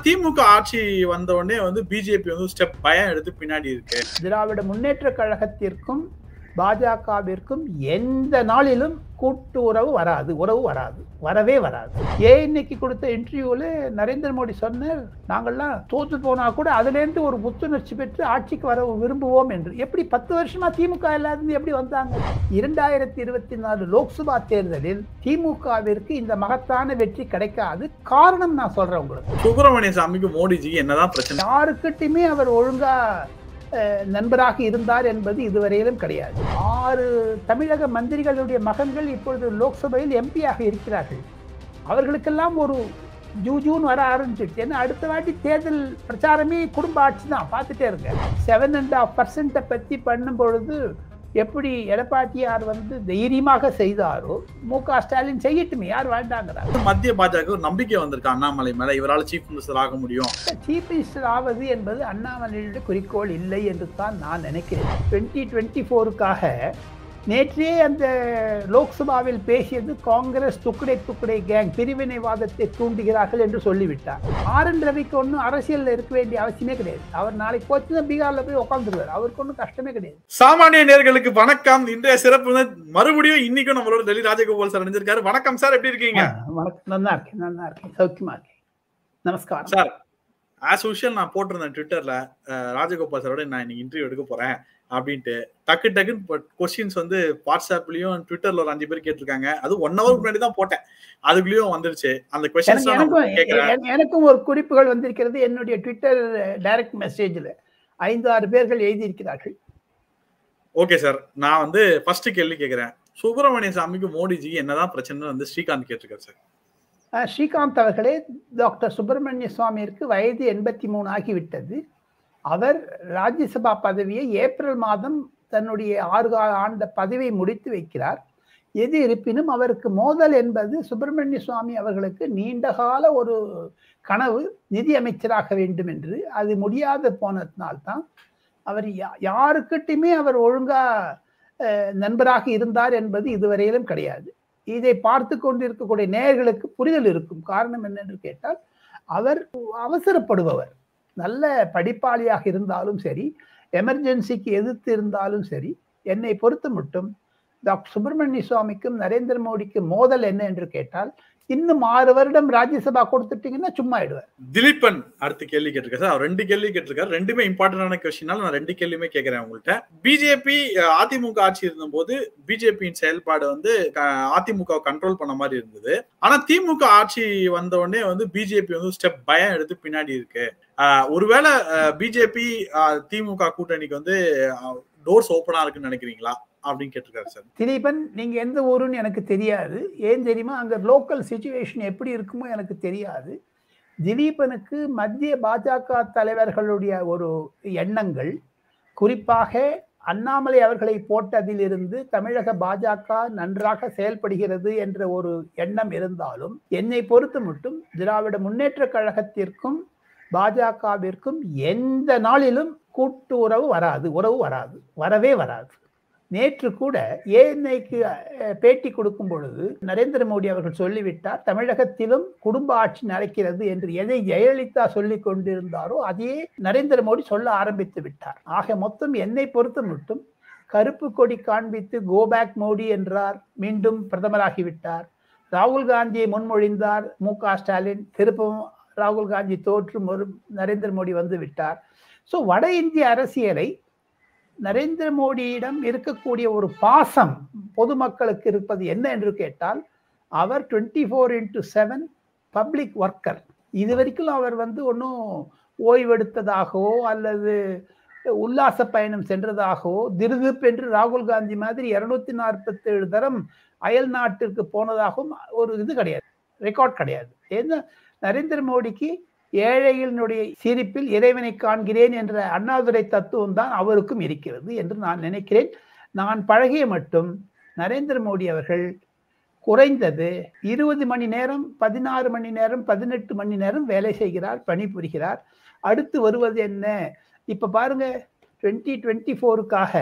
திமுக ஆட்சி வந்த உடனே வந்து பிஜேபி வந்து ஸ்டெப் பயம் எடுத்து பின்னாடி இருக்கு திராவிட முன்னேற்ற கழகத்திற்கும் பாஜகவிற்கும் எந்த நாளிலும் கூட்டு உறவு வராது உறவு வராது வரவே வராது ஏன் இன்னைக்கு கொடுத்த இன்டர்வியூல நரேந்திர மோடி சொன்னார் நாங்கள்லாம் தோத்து போனா கூட அதுலேருந்து ஒரு புத்துணர்ச்சி பெற்று ஆட்சிக்கு வர விரும்புவோம் என்று எப்படி பத்து வருஷமா திமுக இல்லாதது எப்படி வந்தாங்க இரண்டாயிரத்தி இருபத்தி நாலு லோக்சபா தேர்தலில் திமுகவிற்கு இந்த மகத்தான வெற்றி கிடைக்காது காரணம் நான் சொல்றேன் உங்களுக்கு சுப்பிரமணிய சாமிக்கு மோடிஜிக்கு என்னதான் பிரச்சனை யாருக்கிட்டையுமே அவர் ஒழுங்கா அஹ், நண்பராக இருந்தார் என்பது இதுவரையிலும் கிடையாது ஆறு தமிழக மந்திரிகளுடைய மகன்கள் இப்பொழுது லோக்சபையில் எம்பியாக இருக்கிறார்கள் அவர்களுக்கெல்லாம் ஒரு ஜூஜூன் வர ஆரம்பிச்சிடுச்சு ஏன்னா அடுத்த வாட்டி தேர்தல் பிரச்சாரமே குடும்ப ஆட்சி தான் பார்த்துட்டே இருங்க செவன் அண்ட் ஆஃப் பர்சன்ட்டை பற்றி பண்ணும் பொழுது எப்படி எடப்பாடியார் வந்து தைரியமாக செய்தாரோ மு க ஸ்டாலின் செய்யட்டுமே யார் வேண்டாங்கிறார் மத்திய பாஜக ஒரு நம்பிக்கை வந்திருக்கு அண்ணாமலை மேல இவரால சீஃப் மினிஸ்டர் ஆக முடியும் சீஃப் மினிஸ்டர் ஆவது என்பது அண்ணாமலையுடைய குறிக்கோள் இல்லை என்று தான் நான் நினைக்கிறேன் டுவெண்ட்டி டுவெண்ட்டி ஃபோருக்காக நேற்றே அந்த லோக்சபாவில் பேசியது காங்கிரஸ் துக்குடை துக்குடை கேங் பிரிவினைவாதத்தை தூண்டுகிறார்கள் என்று சொல்லிவிட்டார் ஆர் என் ரவிக்கு ஒன்றும் அரசியலில் இருக்க வேண்டிய அவசியமே கிடையாது அவர் நாளைக்கு போச்சு தான் பீகாரில் போய் உட்காந்துருவார் அவருக்கு ஒன்றும் கஷ்டமே கிடையாது சாமானிய நேர்களுக்கு வணக்கம் இன்றைய சிறப்பு வந்து மறுபடியும் இன்னைக்கும் நம்மளோட டெல்லி ராஜகோபால் சார் இணைஞ்சிருக்காரு வணக்கம் சார் எப்படி இருக்கீங்க ஆ, வணக்கம் நல்லா இருக்கேன் நல்லா இருக்கேன் சௌக்கியமா இருக்கேன் நமஸ்காரம் சார் ஆஸ் யூஷுவல் நான் போட்டிருந்தேன் ட்விட்டர்ல அஹ், ராஜகோபால் சாரோட நான் இன்னைக்கு இன்டர்வியூ எடுக்க போறேன் அப்படின்ட்டு டக்கு டக்குன்னு கொஸ்டின்ஸ் வந்து வாட்ஸ்அப்லயும் ட்விட்டர்ல ஒரு அஞ்சு பேர் கேட்டிருக்காங்க அது ஒன் ஹவர் முன்னாடி தான் போட்டேன் அதுக்குள்ளயும் வந்துருச்சு அந்த கொஸ்டின்ஸ் எனக்கு எனக்கும் கேட்கறேன் எ- எனக்கும் ஒரு குறிப்புகள் வந்திருக்கிறது என்னுடைய ட்விட்டர் டைரக்ட் மெசேஜில் ஐந்து ஆறு பேர்கள் எழுதியிருக்கிறார்கள் ஓகே சார் நான் வந்து ஃபர்ஸ்ட் கேள்வி கேட்கிறேன் சுப்பிரமணிய சாமிக்கு மோடிஜி என்னதான் பிரச்சனை வந்து ஸ்ரீகாந்த் கேட்டிருக்காரு சார் அஹ், ஸ்ரீகாந்த் அவர்களே டாக்டர் சுப்பிரமணிய சுவாமியிற்கு வயது எண்பத்தி மூணு ஆகிவிட்டது அவர் ராஜ்யசபா பதவியை ஏப்ரல் மாதம் தன்னுடைய ஆறு கா- ஆண்ட பதவியை முடித்து வைக்கிறார் எது இருப்பினும் அவருக்கு மோதல் என்பது சுப்பிரமணிய சுவாமி அவர்களுக்கு நீண்டகால ஒரு கனவு நிதி அமைச்சராக வேண்டும் என்று அது முடியாத போனதுனால்தான் அவர் யா- யாருக்கிட்டையுமே அவர் ஒழுங்கா அஹ், நண்பராக இருந்தார் என்பது இதுவரையிலும் கிடையாது இதை பார்த்து கொண்டிருக்கக்கூடிய நேயர்களுக்கு புரிதல் இருக்கும் காரணம் என்னென்று கேட்டால் அவர் அவசரப்படுபவர் நல்ல படிப்பாளியாக இருந்தாலும் சரி எமர்ஜென்சிக்கு எதிர்த்து இருந்தாலும் சரி என்னை பொறுத்த மட்டும் டாக்டர் சுப்பிரமணிய சுவாமிக்கும் நரேந்திர மோடிக்கும் மோதல் என்ன என்று கேட்டால் இன்னும் ஆறு வருடம் ராஜ்யசபா கொடுத்துட்டீங்கன்னா சும்மா ஆயிடுவார் திலீபன் அடுத்த கேள்வி கேட்டிருக்காரு சார் அவர் ரெண்டு கேள்வி கேட்டிருக்காரு ரெண்டுமே இம்பார்ட்டன்டான கொஸ்டினால நான் ரெண்டு கேள்வியுமே கேட்கிறேன் உங்கள்கிட்ட பிஜேபி அதிமுக ஆட்சி இருந்தபோது பிஜேபியின் செயல்பாடு வந்து அஹ், அதிமுக கண்ட்ரோல் பண்ண மாதிரி இருந்தது ஆனா திமுக ஆட்சி வந்த உடனே வந்து பிஜேபி வந்து ஸ்டெப் பயம் எடுத்து பின்னாடி இருக்கு அஹ், ஒருவேளை பிஜேபி திமுக கூட்டணிக்கு வந்து டோர்ஸ் ஓப்பனா இருக்குன்னு நினைக்கிறீங்களா அப்படின்னு கேட்டிருக்காரு சார் திலீபன் நீங்க எந்த ஊருன்னு எனக்கு தெரியாது ஏன் தெரியுமா அங்க லோக்கல் சுச்சுவேஷன் எப்படி இருக்குமோ எனக்கு தெரியாது திலீபனுக்கு மத்திய பாஜக தலைவர்களுடைய ஒரு எண்ணங்கள் குறிப்பாக அண்ணாமலை அவர்களை போட்டதிலிருந்து தமிழக பாஜக நன்றாக செயல்படுகிறது என்ற ஒரு எண்ணம் இருந்தாலும் என்னை பொறுத்து மட்டும் திராவிட முன்னேற்ற கழகத்திற்கும் பாஜகவிற்கும் எந்த நாளிலும் கூட்டு உறவு வராது உறவு வராது வரவே வராது நேற்று கூட ஏஎன்ஐக்கு பேட்டி கொடுக்கும் பொழுது நரேந்திர மோடி அவர்கள் சொல்லிவிட்டார் தமிழகத்திலும் குடும்ப ஆட்சி நடக்கிறது என்று எதை ஜெயலலிதா சொல்லிக் கொண்டிருந்தாரோ அதையே நரேந்திர மோடி சொல்ல ஆரம்பித்து விட்டார் ஆக மொத்தம் என்னை பொறுத்த மட்டும் கருப்பு கொடி காண்பித்து கோபேக் மோடி என்றார் மீண்டும் பிரதமராகிவிட்டார் ராகுல் காந்தியை முன்மொழிந்தார் மு க ஸ்டாலின் திருப்பவும் ராகுல் காந்தி தோற்று மறு நரேந்திர மோடி வந்து விட்டார் ஸோ வட இந்திய அரசியலை நரேந்திர மோடியிடம் இருக்கக்கூடிய ஒரு பாசம் பொதுமக்களுக்கு இருப்பது என்ன என்று கேட்டால் அவர் twenty four into seven public worker இது வரைக்கும் அவர் வந்து ஒன்றும் ஓய்வெடுத்ததாகவோ அல்லது உல்லாச பயணம் சென்றதாகவோ திருதுப் என்று ராகுல் காந்தி மாதிரி இருநூத்தி நாற்பத்தேழு தரம் அயல் நாட்டிற்கு போனதாகவும் ஒரு இது கிடையாது ரெக்கார்ட் கிடையாது ஏன்னா நரேந்திர மோடிக்கு ஏழைகளினுடைய சிரிப்பில் இறைவனை காண்கிறேன் என்ற அண்ணாதுரை தத்துவம் தான் அவருக்கும் இருக்கிறது என்று நான் நினைக்கிறேன் நான் பழகிய மட்டும் நரேந்திர மோடி அவர்கள் குறைந்தது இருபது மணி நேரம் பதினாறு மணி நேரம் பதினெட்டு மணி நேரம் வேலை செய்கிறார் பணிபுரிகிறார் அடுத்து வருவது என்ன இப்ப பாருங்க டுவெண்ட்டி டுவெண்ட்டி ஃபோருக்காக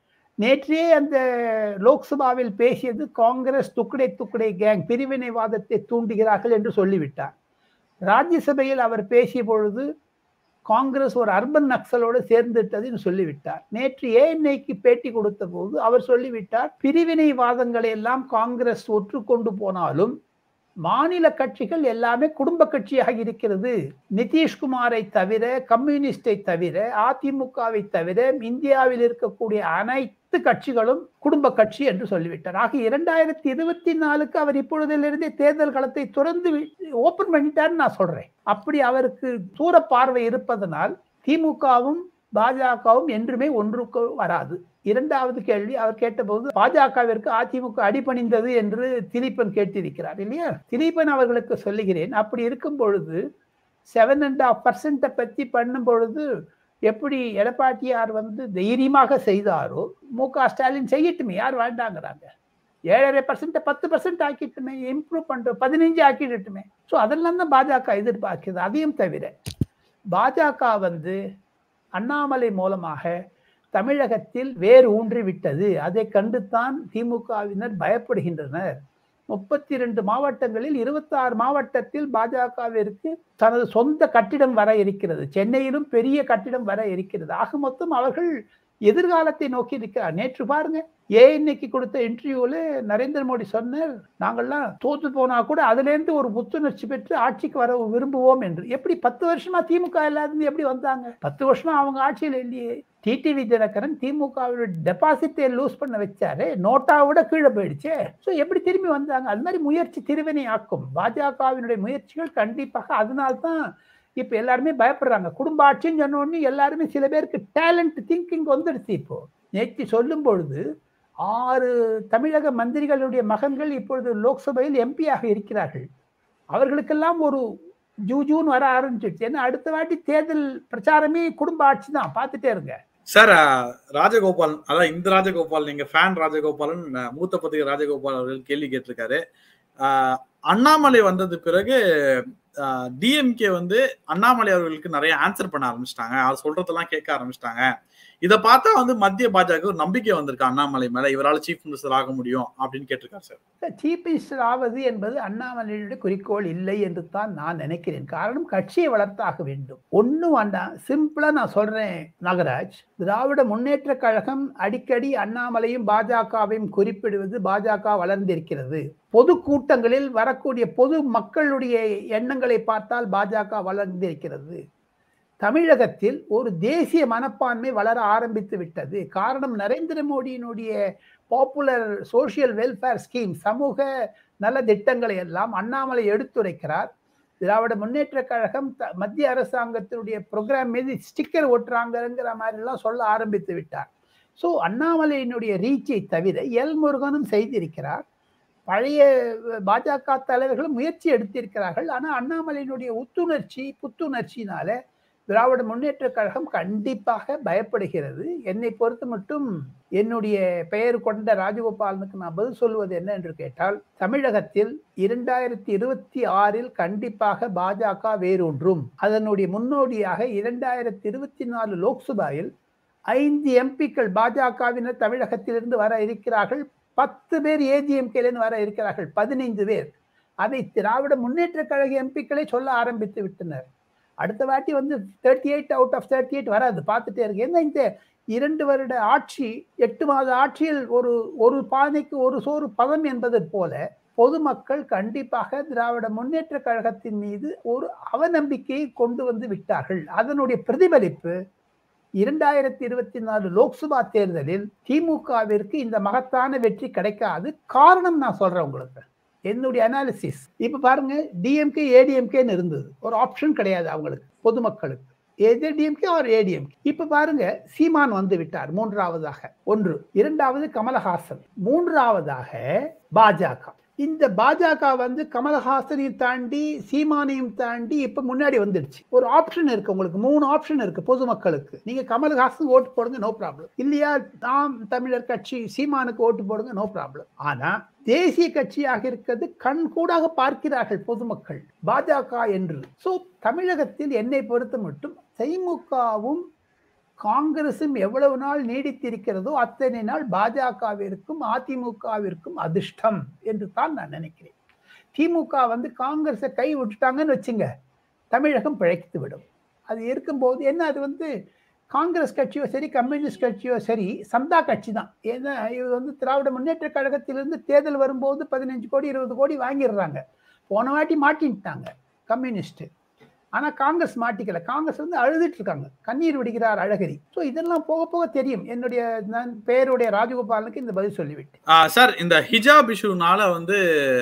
நேற்றே அந்த லோக்சபாவில் பேசியது காங்கிரஸ் துக்குடை துக்குடை கேங் பிரிவினைவாதத்தை தூண்டுகிறார்கள் என்று சொல்லிவிட்டார் ராஜ்யசபையில் அவர் பேசிய பொழுது காங்கிரஸ் ஒரு அர்பன் நக்சலோடு சேர்ந்துட்டதுன்னு சொல்லிவிட்டார் நேற்று ஏஎன்ஐக்கு பேட்டி கொடுத்த போது அவர் சொல்லிவிட்டார் பிரிவினைவாதங்களை எல்லாம் காங்கிரஸ் ஒற்றுக்கொண்டு போனாலும் மாநில கட்சிகள் எல்லாமே குடும்ப கட்சியாக இருக்கிறது நிதிஷ்குமாரை தவிர கம்யூனிஸ்டை தவிர அதிமுகவை தவிர இந்தியாவில் இருக்கக்கூடிய அனைத்து கட்சிகளும் குடும்ப கட்சி என்று சொல்லிவிட்டார் ஆக இரண்டாயிரத்தி இருபத்தி நாலுக்கு அவர் இப்பொழுதிலிருந்தே தேர்தல் களத்தை துறந்து ஓபன் பண்ணிட்டாருன்னு நான் சொல்றேன் அப்படி அவருக்கு தூர பார்வை இருப்பதனால் திமுகவும் பாஜகவும் என்றுமே ஒன்றுக்கு வராது இரண்டாவது கேள்வி அவர் கேட்டபோது பாஜகவிற்கு அதிமுக அடிபணிந்தது என்று திலீபன் கேட்டிருக்கிறார் இல்லையா திலீபன் அவர்களுக்கு சொல்லுகிறேன் அப்படி இருக்கும் பொழுது செவன் அண்ட் ஆஃப் பர்சன்ட்டை பற்றி பண்ணும் பொழுது எப்படி எடப்பாடியார் வந்து தைரியமாக செய்தாரோ மு க ஸ்டாலின் செய்யட்டுமே யார் வேண்டாங்கிறாங்க ஏழரை பர்சன்ட் பத்து பர்சன்ட் ஆக்கிட்டுமே இம்ப்ரூவ் பண்ணிட்டு பதினஞ்சு ஆக்கிடட்டுமே ஸோ அதெல்லாம் தான் பாஜக எதிர்பார்க்குது அதையும் தவிர பாஜக வந்து அண்ணாமலை மூலமாக தமிழகத்தில் வேறு ஊன்றி விட்டது அதை கண்டுத்தான் திமுகவினர் பயப்படுகின்றனர் முப்பத்தி ரெண்டு மாவட்டங்களில் இருபத்தாறு மாவட்டத்தில் பாஜகவிற்கு தனது சொந்த கட்டிடம் வர இருக்கிறது சென்னையிலும் பெரிய கட்டிடம் வர இருக்கிறது ஆக மொத்தம் அவர்கள் எதிர்காலத்தை நோக்கி இருக்கிறார் நேற்று பாருங்க ஏஎன்ஐக்கு கொடுத்த இன்டர்வியூல நரேந்திர மோடி சொன்னார் நாங்கள்லாம் தோத்து போனா கூட அதுல இருந்து ஒரு புத்துணர்ச்சி பெற்று ஆட்சிக்கு வர விரும்புவோம் என்று எப்படி பத்து வருஷமா திமுக இல்லாதது எப்படி வந்தாங்க பத்து வருஷமா அவங்க ஆட்சியில் இல்லையே டிடிவி தினகரன் திமுகவோட டெபாசிட்டை லூஸ் பண்ண வச்சாரு நோட்டாவோட கீழே போயிடுச்சு ஸோ எப்படி திரும்பி வந்தாங்க அது மாதிரி முயற்சி திருவினை ஆக்கும் பாஜகவினுடைய முயற்சிகள் கண்டிப்பாக அதனால்தான் இப்போ எல்லாருமே பயப்படுறாங்க குடும்ப ஆட்சின்னு சொன்ன உடனே எல்லாருமே சில பேருக்கு டேலண்ட் திங்கிங் வந்துடுச்சு இப்போ நேற்று சொல்லும் பொழுது ஆறு தமிழக மந்திரிகளுடைய மகன்கள் இப்பொழுது லோக்சபையில் எம்பியாக இருக்கிறார்கள் அவர்களுக்கெல்லாம் ஒரு ஜூஜூன் வர ஆரம்பிச்சிடுச்சு ஏன்னா அடுத்த வாட்டி தேர்தல் பிரச்சாரமே குடும்ப ஆட்சி தான் பார்த்துட்டே இருங்க சார் ராஜகோபால் அதான் இந்த ராஜகோபால் நீங்க ஃபேன் ராஜகோபாலன் மூத்த பத்திரிகை ராஜகோபால் அவர்கள் கேள்வி கேட்டிருக்காரு அண்ணாமலை வந்தது பிறகு டிஎம்கே வந்து அண்ணாமலை அவர்களுக்கு நிறைய ஆன்சர் பண்ண ஆரம்பிச்சிட்டாங்க அவர் சொல்றதெல்லாம் கேட்க ஆரம்பிச்சிட்டாங்க இதை பார்த்தா வந்து மத்திய பாஜக ஒரு நம்பிக்கை வந்திருக்கு அண்ணாமலை மேல இவரால் சீஃப் மினிஸ்டர் ஆக முடியும் அப்படின்னு கேட்டிருக்காரு சார் சீஃப் மினிஸ்டர் ஆவது என்பது அண்ணாமலையுடைய குறிக்கோள் இல்லை என்று தான் நான் நினைக்கிறேன் காரணம் கட்சியை வளர்த்தாக வேண்டும் ஒன்றும் வேண்டாம் சிம்பிளா நான் சொல்றேன் நாகராஜ் திராவிட முன்னேற்ற கழகம் அடிக்கடி அண்ணாமலையும் பாஜகவையும் குறிப்பிடுவது பாஜக வளர்ந்திருக்கிறது பொது கூட்டங்களில் வரக்கூடிய பொது மக்களுடைய எண்ணங்களை பார்த்தால் பாஜக வளர்ந்திருக்கிறது தமிழகத்தில் ஒரு தேசிய மனப்பான்மை வளர ஆரம்பித்து விட்டது காரணம் நரேந்திர மோடியினுடைய பாப்புலர் சோசியல் வெல்ஃபேர் ஸ்கீம் சமூக நல திட்டங்களை எல்லாம் அண்ணாமலை எடுத்துரைக்கிறார் திராவிட முன்னேற்ற கழகம் மத்திய அரசாங்கத்தினுடைய ப்ரோக்ராம் மீது ஸ்டிக்கர் ஒட்டுறாங்கிற மாதிரிலாம் சொல்ல ஆரம்பித்து விட்டார் ஸோ அண்ணாமலையினுடைய ரீச்சை தவிர எல் முருகனும் செய்திருக்கிறார் பழைய பாஜக தலைவர்களும் முயற்சி எடுத்திருக்கிறார்கள் ஆனால் அண்ணாமலையினுடைய உத்துணர்ச்சி புத்துணர்ச்சினால திராவிட முன்னேற்ற கழகம் கண்டிப்பாக பயப்படுகிறது என்னை பொறுத்து மட்டும் என்னுடைய பெயர் கொண்ட ராஜகோபாலனுக்கு நான் பதில் சொல்வது என்ன என்று கேட்டால் தமிழகத்தில் இரண்டாயிரத்தி இருபத்தி ஆறில் கண்டிப்பாக பாஜக வேரூன்றும் அதனுடைய முன்னோடியாக இரண்டாயிரத்தி இருபத்தி நாலு லோக்சபாவில் ஐந்து எம்பிக்கள் பாஜகவினர் தமிழகத்திலிருந்து வர இருக்கிறார்கள் பத்து பேர் ஏஜிஎம்கேலேருந்து வர இருக்கிறார்கள் பதினைந்து பேர் அதை திராவிட முன்னேற்ற கழக எம்பிக்களே சொல்ல ஆரம்பித்து விட்டனர் அடுத்த வாட்டி வந்து thirty eight out of thirty eight வராது பார்த்துட்டே இருக்கு என்ன இந்த இரண்டு வருட ஆட்சி எட்டு மாத ஆட்சியில் ஒரு ஒரு பானைக்கு ஒரு சோறு பதம் என்பது போல பொதுமக்கள் கண்டிப்பாக திராவிட முன்னேற்ற கழகத்தின் மீது ஒரு அவநம்பிக்கையை கொண்டு வந்து விட்டார்கள் அதனுடைய பிரதிபலிப்பு இரண்டாயிரத்தி இருபத்தி நாலு லோக்சபா தேர்தலில் திமுகவிற்கு இந்த மகத்தான வெற்றி கிடைக்காது காரணம் நான் சொல்றேன் உங்களுக்கு என்னுடைய அனாலிசிஸ் இப்ப பாருங்க டிஎம்கே ஏடிஎம்கேன்னு இருந்தது ஒரு ஆப்ஷன் கிடையாது அவங்களுக்கு பொதுமக்களுக்கு எது டிஎம்கே ஒரு ஏடிஎம்கே இப்ப பாருங்க சீமான் வந்து விட்டார் மூன்றாவதாக ஒன்று இரண்டாவது கமலஹாசன் மூன்றாவதாக பாஜக இந்த பாஜக வந்து கமலஹாசனையும் தாண்டி சீமானையும் தாண்டி இப்ப முன்னாடி வந்துடுச்சு ஒரு ஆப்ஷன் இருக்கு உங்களுக்கு மூணு ஆப்ஷன் இருக்கு பொதுமக்களுக்கு நீங்க கமல்ஹாசன் ஓட்டு போடுங்க நோ ப்ராப்ளம் இல்லையா நாம் தமிழர் கட்சி சீமானுக்கு ஓட்டு போடுங்க நோ ப்ராப்ளம் ஆனா தேசிய கட்சியாக இருக்கிறது கண் கூடாக பார்க்கிறார்கள் பொதுமக்கள் பாஜக என்று சோ தமிழகத்தில் என்னை பொறுத்த மட்டும் திமுகவும் காங்கிரசும் எவ்வளவு நாள் நீடித்திருக்கிறதோ அத்தனை நாள் பாஜகவிற்கும் அதிமுகவிற்கும் அதிர்ஷ்டம் என்று தான் நான் நினைக்கிறேன் திமுக வந்து காங்கிரஸை கை விட்டுட்டாங்கன்னு வச்சுங்க தமிழகம் பிழைத்து விடும் அது இருக்கும்போது என்ன அது வந்து காங்கிரஸ் கட்சியோ சரி கம்யூனிஸ்ட் கட்சியோ சரி சந்தா கட்சி தான் ஏன்னா இது வந்து திராவிட முன்னேற்ற கழகத்திலிருந்து தேர்தல் வரும்போது பதினஞ்சு கோடி இருபது கோடி வாங்கிடுறாங்க போன வாட்டி மாட்டின்ட்டாங்க கம்யூனிஸ்ட் ஆனா காங்கிரஸ் மாட்டிக்கல காங்கிரஸ் வந்து அழுதுட்டு இருக்காங்க கண்ணீர் விடுகிறார் அழகரி ஸோ இதெல்லாம் போக போக தெரியும் என்னுடைய நான் பேருடைய ராஜகோபாலனுக்கு இந்த பதில் சொல்லிவிட்டேன் சார் இந்த ஹிஜாப் இஷ்யூனால வந்து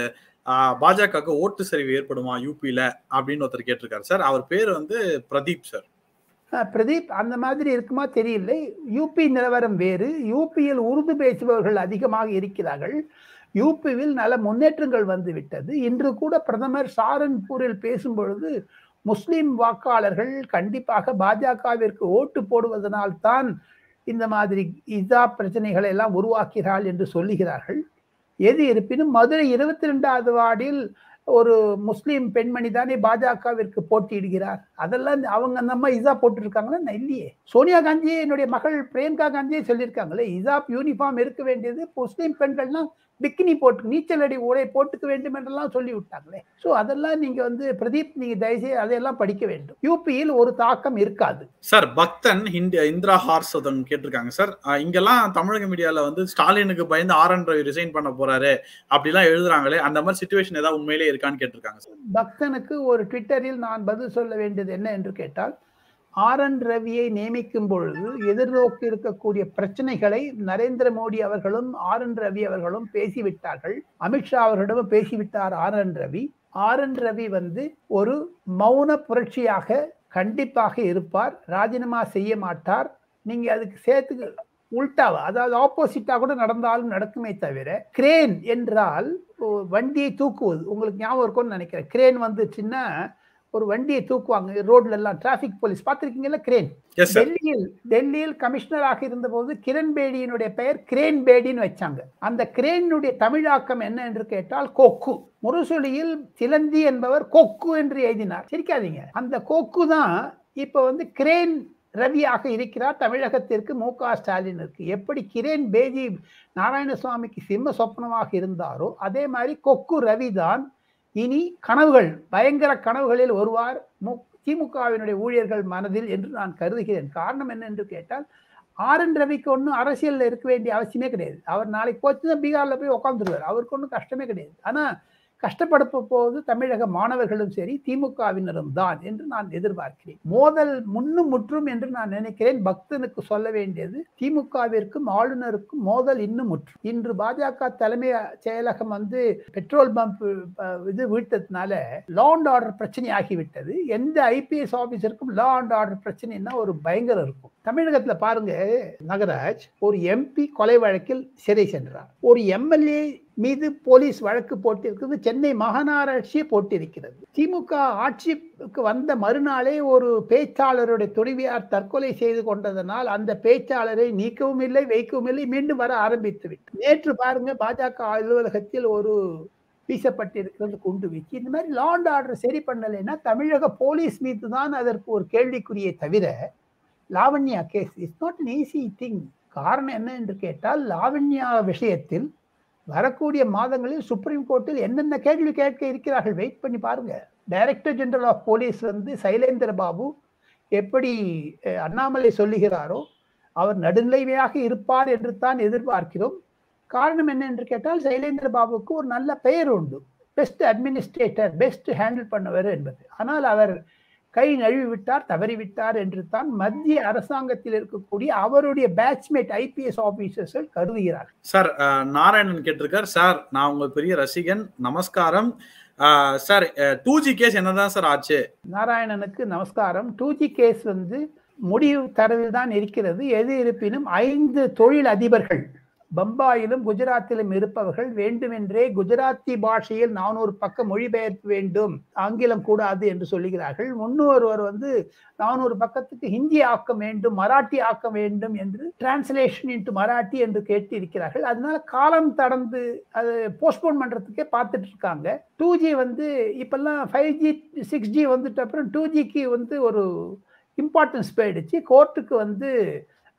பாஜகவுக்கு ஓட்டு சரிவு ஏற்படுமா யூபியில அப்படின்னு ஒருத்தர் கேட்டிருக்காரு சார் அவர் பேர் வந்து பிரதீப் சார் பிரதீப் அந்த மாதிரி இருக்குமா தெரியல யூபி நிலவரம் வேறு யூபியில் உருது பேசுபவர்கள் அதிகமாக இருக்கிறார்கள் யூபியில் நல்ல முன்னேற்றங்கள் வந்து விட்டது இன்று கூட பிரதமர் சாரன்பூரில் பேசும் பொழுது முஸ்லிம் வாக்காளர்கள் கண்டிப்பாக பாஜகவிற்கு ஓட்டு போடுவதனால் தான் இந்த மாதிரி இதா பிரச்சனைகளை எல்லாம் உருவாக்கிறாள் என்று சொல்லுகிறார்கள் எது இருப்பினும் மதுரை இருபத்தி ரெண்டாவது வார்டில் ஒரு முஸ்லீம் பெண்மணி தானே பாஜகவிற்கு போட்டியிடுகிறார் அதெல்லாம் அவங்க அந்த அம்மா இசா போட்டுருக்காங்களா இல்லையே சோனியா காந்தியே என்னுடைய மகள் பிரியங்கா காந்தியே சொல்லியிருக்காங்களே இசாப் யூனிஃபார்ம் இருக்க வேண்டியது முஸ்லீம் பெண்கள்லாம் பிக்கினி போட்டு நீச்சல் அடி உடை போட்டுக்க வேண்டும் என்றெல்லாம் சொல்லி விட்டாங்களே ஸோ அதெல்லாம் நீங்க வந்து பிரதீப் நீங்க தயவுசெய்து அதையெல்லாம் படிக்க வேண்டும் யூபியில் ஒரு தாக்கம் இருக்காது சார் பக்தன் இந்திரா ஹார்சதன் கேட்டிருக்காங்க சார் இங்கெல்லாம் தமிழக மீடியால வந்து ஸ்டாலினுக்கு பயந்து ஆர் என் ரவி ரிசைன் பண்ண போறாரு அப்படிலாம் எழுதுறாங்களே அந்த மாதிரி சுச்சுவேஷன் ஏதாவது உண்மையிலே இருக்கான்னு கேட்டிருக்காங்க சார் பக்தனுக்கு ஒரு ட்விட்டரில் நான் பதில் சொல்ல வேண்டியது என்ன என்று கேட்டால் ஆர் என் ரவியை நியமிக்கும் பொழுது எதிர்நோக்கி இருக்கக்கூடிய பிரச்சனைகளை நரேந்திர மோடி அவர்களும் ஆர் என் ரவி அவர்களும் பேசிவிட்டார்கள் அமித்ஷா அவர்களிடம் பேசிவிட்டார் R N Ravi R N Ravi வந்து ஒரு மௌன புரட்சியாக கண்டிப்பாக இருப்பார் ராஜினாமா செய்ய மாட்டார் நீங்க அதுக்கு சேர்த்து உல்டாவா அதாவது ஆப்போசிட்டா கூட நடந்தாலும் நடக்குமே தவிர கிரேன் என்றால் வண்டியை தூக்குவது உங்களுக்கு ஞாபகம் இருக்கும்னு நினைக்கிறேன் கிரேன் வந்துச்சுன்னா ஒரு வண்டியை தூக்குவாங்க ரோட்ல எல்லாம் டிராபிக் போலீஸ் பார்த்துருக்கீங்கல்ல கிரேன் டெல்லியில் டெல்லியில் கமிஷனராக இருந்தபோது கிரண் பேடியினுடைய பெயர் கிரேன் பேடின்னு வச்சாங்க அந்த கிரேனுடைய தமிழாக்கம் என்ன என்று கேட்டால் கொக்கு முரசொலியில் சிலந்தி என்பவர் கொக்கு என்று எழுதினார் சிரிக்காதீங்க அந்த கொக்கு தான் இப்ப வந்து கிரேன் ரவியாக இருக்கிறார் தமிழகத்திற்கு மு க ஸ்டாலினுக்கு எப்படி கிரேன் பேதி நாராயணசுவாமிக்கு சிம்ம சொப்னமாக இருந்தாரோ அதே மாதிரி கொக்கு ரவி தான் இனி கனவுகள் பயங்கர கனவுகளில் வருவார் மு திமுகவினுடைய ஊழியர்கள் மனதில் என்று நான் கருதுகிறேன் காரணம் என்ன என்று கேட்டால் ஆர் என் ரவிக்கு ஒன்றும் அரசியலில் இருக்க வேண்டிய அவசியமே கிடையாது அவர் நாளைக்கு போச்சுன்னா பீகாரில் போய் உட்காந்துருவார் அவருக்கு ஒன்றும் கஷ்டமே கிடையாது ஆனால் கஷ்டப்படுத்த போது தமிழக மாணவர்களும் சரி திமுகவினரும் தான் என்று நான் எதிர்பார்க்கிறேன் மோதல் முன்னும் முற்றும் என்று நான் நினைக்கிறேன் பக்தனுக்கு சொல்ல வேண்டியது திமுகவிற்கும் ஆளுநருக்கும் மோதல் இன்னும் முற்றும் இன்று பாஜக தலைமை செயலகம் வந்து பெட்ரோல் பம்ப் இது வீட்டதுனால லா அண்ட் ஆர்டர் பிரச்சனை ஆகிவிட்டது எந்த ஐபிஎஸ் ஆபீசருக்கும் லா அண்ட் ஆர்டர் பிரச்சனைனா ஒரு பயங்கரம் இருக்கும் தமிழகத்துல பாருங்க நகராஜ் ஒரு எம்பி கொலை வழக்கில் சிறை சென்றார் ஒரு எம்எல்ஏ மீது போலீஸ் வழக்கு போட்டிருக்கிறது சென்னை மாநகராட்சியே போட்டிருக்கிறது திமுக ஆட்சிக்கு வந்த மறுநாளே ஒரு பேச்சாளருடைய துணைவியார் தற்கொலை செய்து கொண்டதனால் அந்த பேச்சாளரை நீக்கவும் இல்லை வைக்கவும் இல்லை மீண்டும் வர ஆரம்பித்து விட்டு நேற்று பாருங்க பாஜக அலுவலகத்தில் ஒரு வீசப்பட்டிருக்கிறது குண்டு வீச்சு இந்த மாதிரி லாண்ட் ஆர்டர் சரி பண்ணலைன்னா தமிழக போலீஸ் மீது தான் அதற்கு ஒரு கேள்விக்குறியை தவிர Lavanya case it's not an easy thing காரணம் என்ன என்று கேட்டால் லாவண்யா விஷயத்தில் வரக்கூடிய மாதங்களில் சுப்ரீம் கோர்ட்டில் என்னென்ன கேள்வி கேட்க இருக்கிறார்கள் வெயிட் பண்ணி பாருங்க டைரக்டர் ஜெனரல் ஆஃப் போலீஸ் வந்து சைலேந்திர பாபு எப்படி அண்ணாமலை சொல்லுகிறாரோ அவர் நடுநிலைமையாக இருப்பார் என்று தான் எதிர்பார்க்கிறோம் காரணம் என்ன என்று கேட்டால் சைலேந்திர பாபுக்கு ஒரு நல்ல பெயர் உண்டு பெஸ்ட் அட்மினிஸ்ட்ரேட்டர் பெஸ்ட் ஹேண்டில் பண்ணவர் என்பது ஆனால் அவர் கை நழுவி விட்டார் தவறிவிட்டார் என்று தான் மத்திய அரசாங்கத்தில் இருக்கக்கூடிய அவருடைய பேட்ச்மேட் ஐபிஎஸ் ஆபீசர்ஸ் கருதுகிறார் சார் நாராயணன் கேட்டிருக்கார் சார் நான் உங்க பெரிய ரசிகன் நமஸ்காரம் சார் டூ ஜி கேஸ் என்னதான் சார் ஆச்சு நாராயணனுக்கு நமஸ்காரம் டூ ஜி கேஸ் வந்து முடிவு தரவில் தான் இருக்கிறது எது இருப்பினும் ஐந்து தொழில் அதிபர்கள் பம்பாயிலும் குஜராத்திலும் இருப்பவர்கள் வேண்டுமென்றே குஜராத்தி பாஷையில் நானூறு பக்கம் மொழிபெயர்ப்பு வேண்டும் ஆங்கிலம் கூடாது என்று சொல்லுகிறார்கள் முன்னொருவர் வந்து நானூறு பக்கத்துக்கு ஹிந்தி ஆக்கம் வேண்டும் மராட்டி ஆக்கம் வேண்டும் என்று டிரான்ஸ்லேஷன் இன்ட்டு மராட்டி என்று கேட்டு இருக்கிறார்கள் அதனால காலம் கடந்து அது போஸ்ட்போன் பண்றதுக்கே பார்த்துட்டு இருக்காங்க டூ ஜி வந்து இப்பெல்லாம் ஃபைவ் ஜி சிக்ஸ் ஜி வந்துட்டு அப்புறம் டூ ஜிக்கு வந்து ஒரு இம்பார்ட்டன்ஸ் போயிடுச்சு கோர்ட்டுக்கு வந்து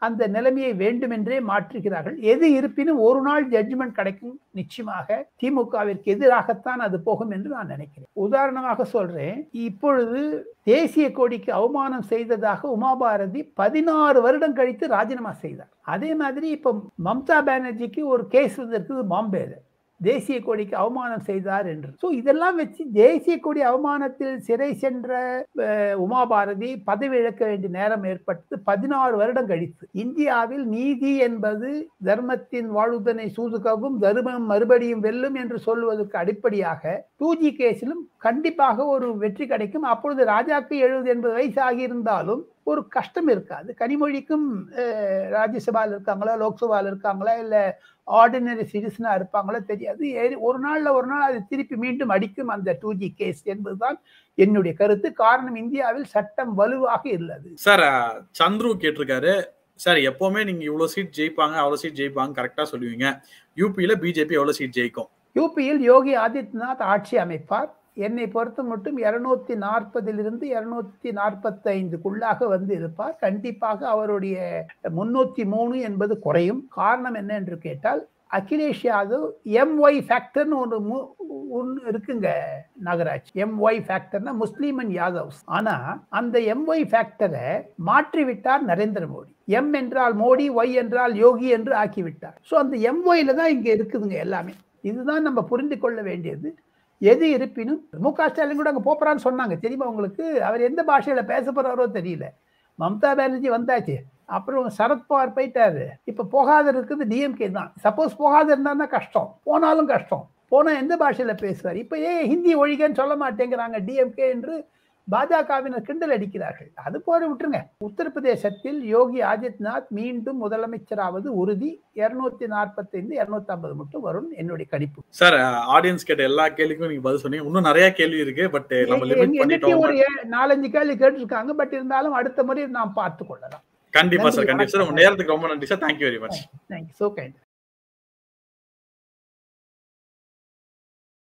அந்த நிலைமையை வேண்டுமென்றே மாற்றுகிறார்கள் எது இருப்பினும் ஒரு நாள் ஜட்ஜ்மெண்ட் கிடைக்கும் நிச்சயமாக திமுகவிற்கு எதிராகத்தான் அது போகும் என்று நான் நினைக்கிறேன் உதாரணமாக சொல்றேன் இப்பொழுது தேசிய கொடிக்கு அவமானம் செய்ததாக உமாபாரதி பதினாறு வருடம் கழித்து ராஜினாமா செய்தார் அதே மாதிரி இப்ப மம்தா பானர்ஜிக்கு ஒரு கேஸ் வந்திருக்குது பாம்பேல தேசிய கொடிக்கு அவமானம் செய்தார் என்று ஸோ இதெல்லாம் வச்சு தேசிய கொடி அவமானத்தில் சிறை சென்ற அஹ், உமாபாரதி பதவி இழக்க வேண்டிய நேரம் ஏற்பட்டது பதினாறு வருடம் கழித்து இந்தியாவில் நீதி என்பது தர்மத்தின் வாழ்வுதனை சூதுகவும் தர்மம் மறுபடியும் வெல்லும் என்று சொல்வதற்கு அடிப்படையாக டூ ஜி கேஸிலும் கண்டிப்பாக ஒரு வெற்றி கிடைக்கும் அப்பொழுது ராஜாக்கு எழுபது எண்பது வயசு ஆகியிருந்தாலும் ஒரு கஷ்டம் இருக்காது கனிமொழிக்கும் அஹ், ராஜ்யசபால இருக்காங்களா லோக்சபால இருக்காங்களா இல்ல ஆர்டினரி சிட்டிசனா இருப்பாங்களோ தெரியாது ஏறி- ஒரு நாள்ல ஒரு நாள் அது திருப்பி மீண்டும் அடிக்கும் அந்த டூ ஜி கேஸ் என்பதுதான் என்னுடைய கருத்து காரணம் இந்தியாவில் சட்டம் வலுவாக உள்ளது சார் அஹ், சந்துரு கேட்டிருக்காரு சார் எப்பவுமே நீங்க இவ்வளவு சீட் ஜெயிப்பாங்க அவ்வளவு சீட் ஜெயிப்பாங்க கரெக்டா சொல்லுவீங்க யூபியில பிஜேபி எவ்வளவு சீட் ஜெயிக்கும் யூபியில் யோகி ஆதித்யநாத் ஆட்சி அமைப்பார் என்னை பொறுத்த மட்டும் இருநூத்தி நாற்பதிலிருந்து இருநூத்தி நாற்பத்தி ஐந்துக்குள்ளாக வந்து இருப்பார் கண்டிப்பாக அவருடைய முன்னூத்தி மூணு என்பது குறையும் காரணம் என்ன என்று கேட்டால் அகிலேஷ் யாதவ் எம்ஒய் ஃபேக்டர்னு ஒன்று மு- ஒன்று இருக்குங்க நாகராஜ் எம்ஒய் ஃபேக்டர்னா முஸ்லீம் அண்ட் யாதவ்ஸ் ஆனா அந்த எம்ஒய் ஃபேக்டரை மாற்றி விட்டார் நரேந்திர மோடி எம் என்றால் மோடி ஒய் என்றால் யோகி என்று ஆக்கிவிட்டார் ஸோ அந்த எம்ஒய்ல தான் இங்க இருக்குதுங்க எல்லாமே இதுதான் நம்ம புரிந்து கொள்ள வேண்டியது எது இருப்பினும் மு க ஸ்டாலின் கூட அங்கே போப்பறான்னு சொன்னாங்க தெரியுமா உங்களுக்கு அவர் எந்த பாஷையில பேச போறாரோ தெரியல மம்தா பானர்ஜி வந்தாச்சு அப்புறம் சரத்பவார் போயிட்டாரு இப்ப போகாத இருக்குது டிஎம்கே தான் சப்போஸ் போகாத இருந்தா கஷ்டம் போனாலும் கஷ்டம் போனா எந்த பாஷையில பேசுவார் இப்ப ஏன் ஹிந்தி ஒழிகன்னு சொல்ல மாட்டேங்கிறாங்க டிஎம்கே என்று பாஜகவினர் கிண்டல் அடிக்கிறார்கள் அது போல விட்டுருங்க உத்தரப்பிரதேசத்தில் யோகி ஆதித்யநாத் மீண்டும் முதலமைச்சராவது உறுதி இருநூத்தி நாற்பத்தி ஐந்து இருநூத்தி ஐம்பது மட்டும் வரும் என்னுடைய கணிப்பு சார் ஆடியன்ஸ் கேட்ட எல்லா கேள்விக்கும் நீங்க பதில் சொன்னீங்க இன்னும் நிறைய கேள்வி இருக்கு பட் நம்ம லிமிட் என்னைக்கு பண்ணிட்டோம் ஒரு ஏ- நாலஞ்சு கேள்வி கேட்டிருக்காங்க பட் இருந்தாலும் அடுத்த முறை நாம் பார்த்து கொள்ளலாம் கண்டிப்பா சார் நன்றி, கண்டிப்பா சார் உங்க வணக்கம். நேரத்துக்கு ரொம்ப நன்றி sir thank you very much thank you so kind